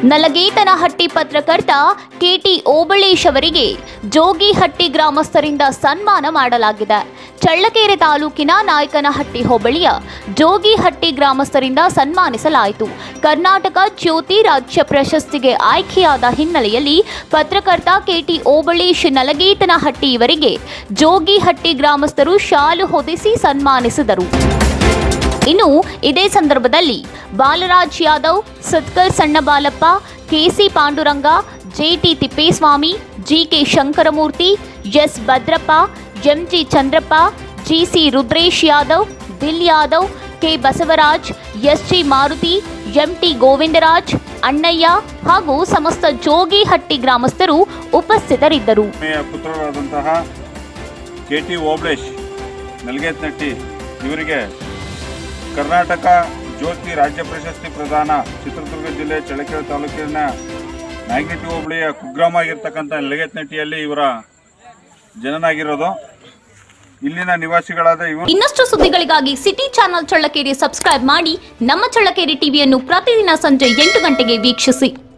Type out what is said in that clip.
ನಲಗೇತನಹಟ್ಟಿ ಪತ್ರಕರ್ತ ಕೆಟಿ ಓಬಳೇಶ್ ಅವರಿಗೆ ಜೋಗಿಹಟ್ಟಿ ಗ್ರಾಮಸ್ಥರಿಂದ ಸನ್ಮಾನ ಮಾಡಲಾಗಿದೆ ಚಳ್ಳಕೆರೆ ತಾಲೂಕಿನ ನಾಯಕನಹಟ್ಟಿ ಹೋಬಳಿಯ ಜೋಗಿಹಟ್ಟಿ ಗ್ರಾಮಸ್ಥರಿಂದ ಸನ್ಮಾನಿಸಲಾಯಿತು ಕರ್ನಾಟಕ ಜ್ಯೋತಿ ರಾಜ್ಯ ಪ್ರಶಸ್ತಿಗೆ ಆಯ್ಕೆಯಾದ ಹಿನ್ನೆಲೆಯಲ್ಲಿ ಪತ್ರಕರ್ತ ಕೆಟಿ ಓಬಳೇಶ್ ನಲಗೇತನಹಟ್ಟಿ ಇವರಿಗೆ ಜೋಗಿಹಟ್ಟಿ ಗ್ರಾಮಸ್ಥರು ಶಾಲು ಹೊದಿಸಿ ಸನ್ಮಾನಿಸಿದರು ಇನ್ನು ಇದೇ ಸಂದರ್ಭದಲ್ಲಿ Balaraj Yadav Satkar Sanna Balappa KC Panduranga JT Tippeswamy GK Shankaramurthy S Bhadrappa MG Chandrappa GC Rudresh Yadav Dil Yadav K Basavaraj SG Maruti MT Govindaraj Annaiah ಹಾಗೂ ಸಮಸ್ತ ಜೋಗಿಹಟ್ಟಿ ಗ್ರಾಮಸ್ಥರು ಉಪಸ್ಥಿತರಿದ್ದರು ಹೆಮ್ಮೆಯ ಪುತ್ರರಾದಂತಹ ಕೆ ಟಿ ಓಬ್ಳೇಶ್ ನಲ್ಗೇತ್ನಟ್ಟಿ ಇವರಿಗೆ ಕರ್ನಾಟಕ ಜ್ಯೋತಿ ರಾಜ್ಯ ಪ್ರಶಸ್ತಿ ಪ್ರದಾನ ಚಿತ್ರದುರ್ಗ ಜಿಲ್ಲೆ ಚಳ್ಳಕೆರೆ ತಾಲೂಕಿನ ನಾಯಕನಟ್ಟಿ ಹೋಬಳಿಯ ಕುಗ್ರಾಮ ಆಗಿರ್ತಕ್ಕಂಥ ನಲ್ಗೇತ್ನಟ್ಟಿಯಲ್ಲಿ ಇವರ ಜನನಾಗಿರೋದು ಇಲ್ಲಿನ ನಿವಾಸಿಗಳಾದ ಇವರು ಇನ್ನಷ್ಟು ಸುದ್ದಿಗಳಿಗಾಗಿ ಸಿಟಿ ಚಾನೆಲ್ ಚಳ್ಳಕೆರೆ ಸಬ್ಸ್ಕ್ರೈಬ್ ಮಾಡಿ ನಮ್ಮ ಚಳ್ಳಕೆರೆ ಟಿವಿಯನ್ನು ಪ್ರತಿದಿನ ಸಂಜೆ ಎಂಟು ಗಂಟೆಗೆ ವೀಕ್ಷಿಸಿ